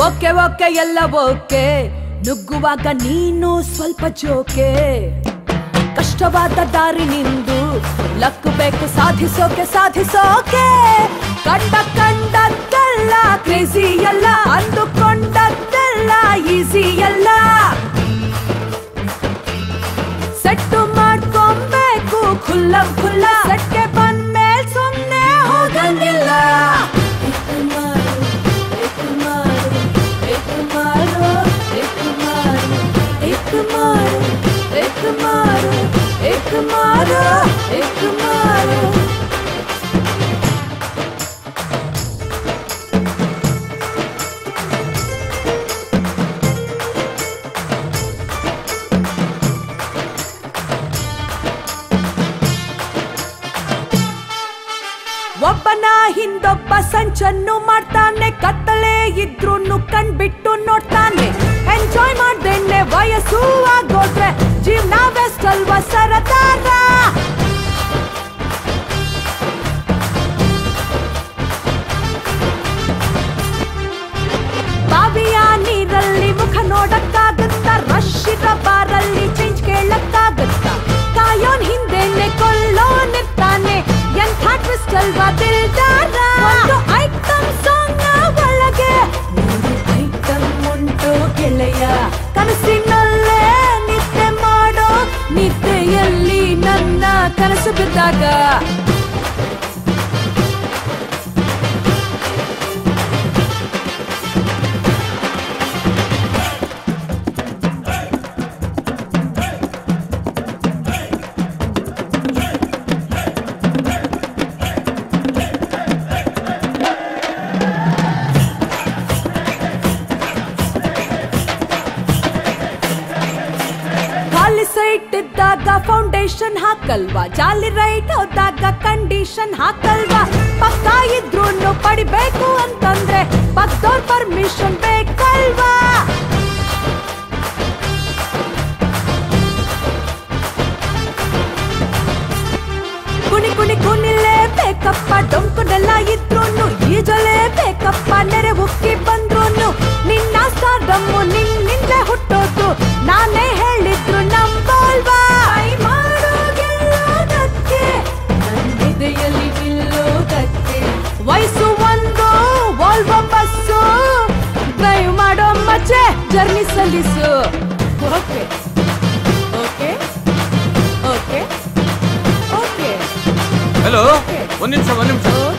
okay okay ಎಲ್ಲ okay ನುಗ್ಗುವಾಗ ನೀನು ಸ್ವಲ್ಪ ಜೋಕೆ ಕಷ್ಟವಾದ ದಾರಿ ನಿಂದು ಲಕ್ಕು ಬೇಕು ಸಾಧಿಸೋಕೆ ಸಾಧಿಸೋಕೆ ಕಂಡ ಕಂಡದ್ದೆಲ್ಲ ಕ್ರೇಜಿ ಎಲ್ಲ ಅಂದುಕೊಂಡದ್ದೆಲ್ಲ ಈಸಿ ಎಲ್ಲ ಸೆಟ್ಟು ಮಾಡ್ಕೊಬೇಕು ಖುಲ್ಲ ಖುಲ್ಲ ಸೆಟ್ಗೆ ಬಂದ್ಮೇಲ್ ಸುಮ್ನೆ ಹೋಗಂಗಿಲ್ಲ एक मारो एक मारो एक मारो एक मारो ಒಬ್ಬನ ಹಿಂದೊಬ್ಬ ಸಂಚನ್ನು ಮಾಡ್ತಾನೆ ಕತ್ತಲೆ ಇದ್ರೂ ಕಣ್ಬಿಟ್ಟು ನೋಡ್ತಾನೆ ಎಂಜಾಯ್ ಮಾಡ್ದೇನೆ ವಯಸ್ಸು ಆಗೋದ್ರೆ ಜೀವನ ಬೆಸ್ಟ್ ಅಲ್ವಾ ಸರದಾರ ಬಾವಿಯ ನೀರಲ್ಲಿ ಮುಖ ನೋಡಕ್ಕಾಗತ್ತ ರಶ್ ಇರೋ ಬಾರಲ್ಲಿ ಚೇಂಜ್ ಕೇಳಕ್ಕಾಗತ್ತ ಕಾಯೋನ್ ಹಿಂದೆನೆ ಕೊಲ್ಲೋನಿರ್ತಾನೆ ಎಂಥ ಟ್ವಿಸ್ಟ್ ಅಲ್ವಾ ದಿಲ್ದಾರ ಒಂದು ಐಟಮ್ ಸಾಂಗ್ ಒಳಗೆ ಮೂರು ಐಟಮ್ ಉಂಟು ಗೆಳೆಯ ಕನಸಿನಲ್ಲೇ ನಿದ್ದೆ ಮಾಡೋ ನಿದ್ದೆಯಲ್ಲಿ ನನ್ನ ಕನಸು ಬಿದ್ದಾಗ ಖಾಲಿ ಸೈಟ್ ಇದ್ದಾಗ ಫೌಂಡೇಶನ್ ಹಾಕಲ್ವಾ ಜಾಲಿ ರೈಟ್ ಹೋದಾಗ ಕಂಡೀಷನ್ ಹಾಕಲ್ವಾ ಪಕ್ಕ ಇದ್ರೂ ಪಡಿಬೇಕು ಅಂತಂದ್ರೆ ಪಕ್ಕದವ್ರ ಪರ್ಮಿಷನ್ ಬೇಕಲ್ವಾ ಕುಣಿ ಕುಣಿ ಕುಣಿಲೇ ಬೇಕಪ್ಪ ಡೊಂಕುನೆಲ್ಲ ಇದ್ರೂನು ಈಜಲೇ ಬೇಕಪ್ಪ ನೆರೆ ಉಕ್ಕಿ ಬಂದ್ರೂನು ನಿನ್ನ ಸ್ಟಾರ್ಡಮ್ಮು ನಿನ್ನಿಂದ ಹುಟ್ಟೋದು ನಾನೇ ಹೇಳಿದ್ರು ನಂಬೋಲ್ವಾ ಐ ಮಾಡೋ ಗೆಲ್ಲೋದಕ್ಕೆ ನನ್ನಿದೆಯಲ್ಲಿ ನಿಲ್ಲೋದಕ್ಕೆ ವಯಸ್ಸು ಒಂದು ವಾಲ್ವೋ ಬಸ್ಸು ಡ್ರೈವ್ ಮಾಡೋ ಮಚ್ಚೆ ಜರ್ನಿ ಸಲ್ಲಿಸು okay okay okay okay hello ಒಂದ್ ನಿಮಿಷ ಒಂದ್ ನಿಮಿಷ